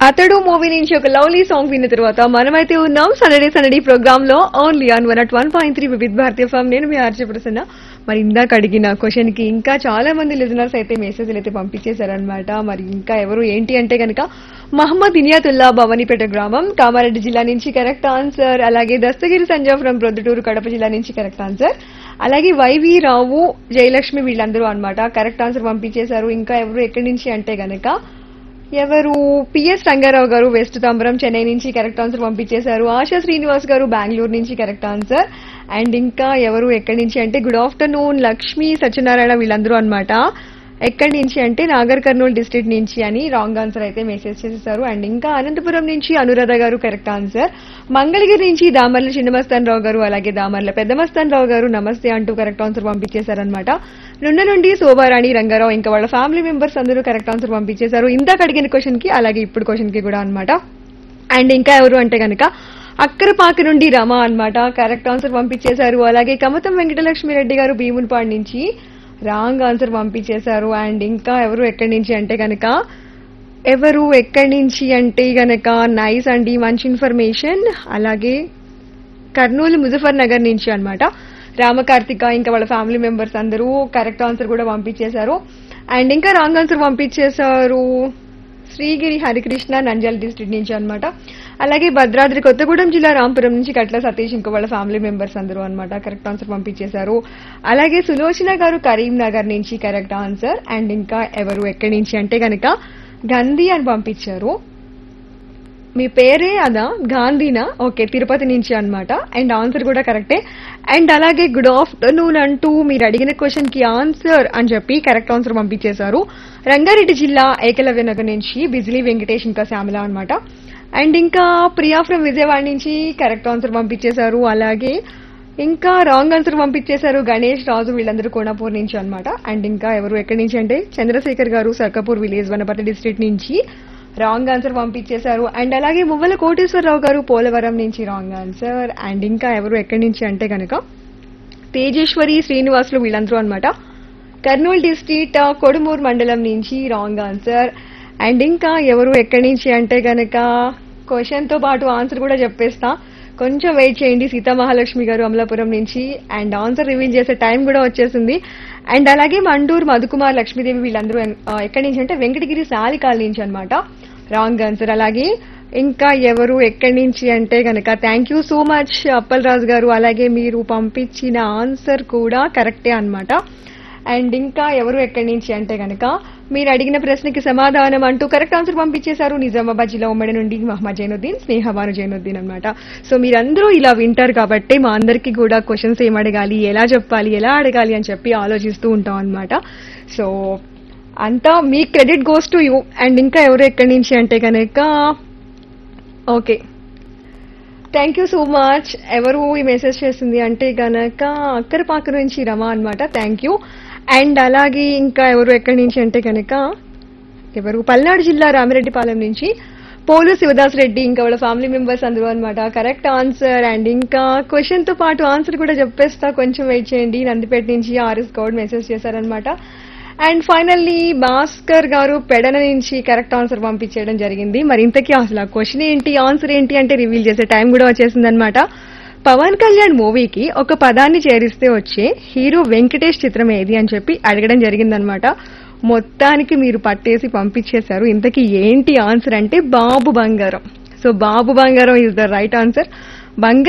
అతడు మూవీ నుంచి ఒక లవ్లీ సాంగ్ విన్న తర్వాత మనమైతే ఉన్నాం సనడే సనడి ప్రోగ్రామ్ లో only on one at one point three Vividh Bharati ఫామ్ నేను మీ ఆర్జే ప్రసన్న మరి ఇందాక అడిగిన క్వశ్చన్ కి ఇంకా చాలా మంది లిజనర్స్ అయితే మెసేజ్లు అయితే పంపించేశారనమాట మరి ఇంకా ఎవరు ఏంటి అంటే కనుక మహమ్మద్ ఇనియాతుల్లా భవానీపేట గ్రామం కామారెడ్డి జిల్లా నుంచి కరెక్ట్ ఆన్సర్ అలాగే దస్తగిరి సంజయ్ ఫ్రం ప్రొద్దుటూరు కడప జిల్లా నుంచి కరెక్ట్ ఆన్సర్ అలాగే వైవి రావు జయలక్ష్మి వీళ్ళందరూ అన్నమాట కరెక్ట్ ఆన్సర్ పంపించేశారు ఇంకా ఎవరు ఎక్కడి నుంచి అంటే గనక ఎవరు పిఎస్ రంగారావు గారు వెస్ట్ తాంబరం చెన్నై నుంచి కరెక్ట్ ఆన్సర్ పంపించేశారు ఆశా శ్రీనివాస్ గారు బెంగళూరు నుంచి కరెక్ట్ ఆన్సర్ అండ్ ఇంకా ఎవరు ఎక్కడి నుంచి అంటే గుడ్ ఆఫ్టర్నూన్ లక్ష్మి సత్యనారాయణ వీళ్ళందరూ అన్నమాట ఎక్కడి నుంచి అంటే నాగర్ కర్నూలు డిస్ట్రిక్ట్ నుంచి అని రాంగ్ ఆన్సర్ అయితే మెసేజ్ చేసేసారు అండ్ ఇంకా అనంతపురం నుంచి అనురాధ గారు కరెక్ట్ ఆన్సర్ మంగళగిరి నుంచి దామర్ల చిన్నమస్తాన్ రావు గారు అలాగే దామర్ల పెద్దమస్తాన్ రావు గారు నమస్తే అంటూ కరెక్ట్ ఆన్సర్ పంపించేశారనమాట నుండ నుండి శోభారాణి రంగారావు ఇంకా వాళ్ళ ఫ్యామిలీ మెంబర్స్ అందరూ కరెక్ట్ ఆన్సర్ పంపించేశారు ఇందాక అడిగిన క్వశ్చన్ కి అలాగే ఇప్పుడు క్వశ్చన్ కి కూడా అన్నమాట అండ్ ఇంకా ఎవరు అంటే కనుక అక్కరపాక నుండి రమ అన్నమాట కరెక్ట్ ఆన్సర్ పంపించేశారు అలాగే కమతం వెంకటలక్ష్మి రెడ్డి గారు భీమునిపాడు నుంచి రాంగ్ ఆన్సర్ పంపించేశారు అండ్ ఇంకా ఎవరు ఎక్కడి నుంచి అంటే కనుక ఎవరు ఎక్కడి నుంచి అంటే గనక నైస్ అండి మంచి ఇన్ఫర్మేషన్ అలాగే కర్నూలు ముజఫర్ నగర్ నుంచి అన్నమాట రామకార్తిక ఇంకా వాళ్ళ ఫ్యామిలీ మెంబర్స్ అందరూ కరెక్ట్ ఆన్సర్ కూడా పంపించేశారు అండ్ ఇంకా రాంగ్ ఆన్సర్ పంపించేశారు శ్రీగిరి హరికృష్ణ నంజల్ డిస్ట్రిక్ట్ నుంచి అన్నమాట అలాగే భద్రాద్రి కొత్తగూడెం జిల్లా రాంపురం నుంచి కట్ల సతీష్ ఇంకా వాళ్ళ ఫ్యామిలీ మెంబర్స్ అందరూ అన్నమాట కరెక్ట్ ఆన్సర్ పంపించేశారు అలాగే సులోచన గారు కరీంనగర్ నుంచి కరెక్ట్ ఆన్సర్ అండ్ ఇంకా ఎవరు ఎక్కడి నుంచి అంటే గనక గంధీ అని పంపించారు మీ పేరే అదా గాంధీనా ఓకే తిరుపతి నుంచి అన్నమాట అండ్ ఆన్సర్ కూడా కరెక్టే అండ్ అలాగే గుడ్ ఆఫ్టర్నూన్ అంటూ మీరు అడిగిన క్వశ్చన్ కి ఆన్సర్ అని చెప్పి కరెక్ట్ ఆన్సర్ పంపించేశారు రంగారెడ్డి జిల్లా ఏకలవ్య నగర్ నుంచి బిజిలీ వెంకటేష్ ఇంకా శ్యామల అన్నమాట అండ్ ఇంకా ప్రియా ఫ్రమ్ విజయవాడ నుంచి కరెక్ట్ ఆన్సర్ పంపించేశారు అలాగే ఇంకా రాంగ్ ఆన్సర్ పంపించేశారు గణేష్ రాజు వీళ్ళందరూ కోనాపూర్ నుంచి అన్నమాట అండ్ ఇంకా ఎవరు ఎక్కడి నుంచి అంటే చంద్రశేఖర్ గారు సర్కపూర్ విలేజ్ వనపర్తి డిస్ట్రిక్ట్ నుంచి రాంగ్ ఆన్సర్ పంపించేశారు అండ్ అలాగే మువ్వల కోటేశ్వరరావు గారు పోలవరం నుంచి రాంగ్ ఆన్సర్ అండ్ ఇంకా ఎవరు ఎక్కడి నుంచి అంటే కనుక తేజేశ్వరి శ్రీనివాసులు వీళ్ళందరూ అన్నమాట కర్నూలు డిస్ట్రిక్ట్ కొడుమూరు మండలం నుంచి రాంగ్ ఆన్సర్ అండ్ ఇంకా ఎవరు ఎక్కడి నుంచి అంటే గనక క్వశ్చన్ తో పాటు ఆన్సర్ కూడా చెప్పేస్తా కొంచెం వెయిట్ చేయండి సీతా మహాలక్ష్మి గారు అమలాపురం నుంచి అండ్ ఆన్సర్ రివీల్ చేసే టైం కూడా వచ్చేసింది అండ్ అలాగే మండూరు మధుకుమార్ లక్ష్మీదేవి వీళ్ళందరూ ఆ, ఎక్కడి నుంచి అంటే వెంకటగిరి సాలికాల నుంచి అన్నమాట రాంగ్ ఆన్సర్ అలాగే ఇంకా ఎవరు ఎక్కడి నుంచి అంటే గనక thank you so much Appal Raju garu అలాగే మీరు పంపించిన ఆన్సర్ కూడా కరెక్టే అన్నమాట అండ్ ఇంకా ఎవరు ఎక్కడి నుంచి అంటే గనక మీరు అడిగిన ప్రశ్నకి సమాధానం అంటూ కరెక్ట్ ఆన్సర్ పంపించేశారు నిజామాబాద్ జిల్లా ఉమ్మడి నుండి మహమ్మద్ జైనుద్దీన్ స్నేహబాను జైనుద్దీన్ అన్నమాట సో మీరందరూ ఇలా వింటారు కాబట్టి మా అందరికీ కూడా క్వశ్చన్స్ ఏం అడగాలి ఎలా చెప్పాలి ఎలా అడగాలి అని చెప్పి ఆలోచిస్తూ ఉంటాం అన్నమాట సో అంతా మీ credit goes to you and ఇంకా ఎవరు ఎక్కడి నుంచి అంటే కనుక okay thank you so much ఎవరు ఈ మెసేజ్ చేసింది అంటే గనక అక్కరపాక నుంచి రమ అన్నమాట థ్యాంక్ యూ అండ్ అలాగే ఇంకా ఎవరు ఎక్కడి నుంచి అంటే కనుక ఎవరు పల్నాడు జిల్లా రామిరెడ్డిపాలెం నుంచి పోలు శివదాస్ రెడ్డి ఇంకా వాళ్ళ ఫ్యామిలీ మెంబర్స్ అందరూ అనమాట కరెక్ట్ ఆన్సర్ అండ్ ఇంకా క్వశ్చన్ తో పాటు ఆన్సర్ కూడా చెప్పేస్తా కొంచెం వెయిట్ చేయండి నందిపేట నుంచి ఆర్ఎస్ గౌడ్ మెసేజ్ చేశారనమాట అండ్ ఫైనల్లీ భాస్కర్ గారు పెడన నుంచి కరెక్ట్ ఆన్సర్ పంపించేయడం జరిగింది మరి ఇంతకీ అసలు ఆ క్వశ్చన్ ఏంటి ఆన్సర్ ఏంటి అంటే రివీల్ చేసే టైం కూడా వచ్చేసింది అనమాట పవన్ కళ్యాణ్ మూవీకి ఒక పదాన్ని చేరిస్తే వచ్చే హీరో వెంకటేష్ చిత్రం ఏది అని చెప్పి అడగడం జరిగిందనమాట మొత్తానికి మీరు పట్టేసి పంపించేశారు ఇంతకీ ఏంటి ఆన్సర్ అంటే బాబు బంగారం సో బాబు బంగారం ఇస్ ద రైట్ ఆన్సర్ బంగారం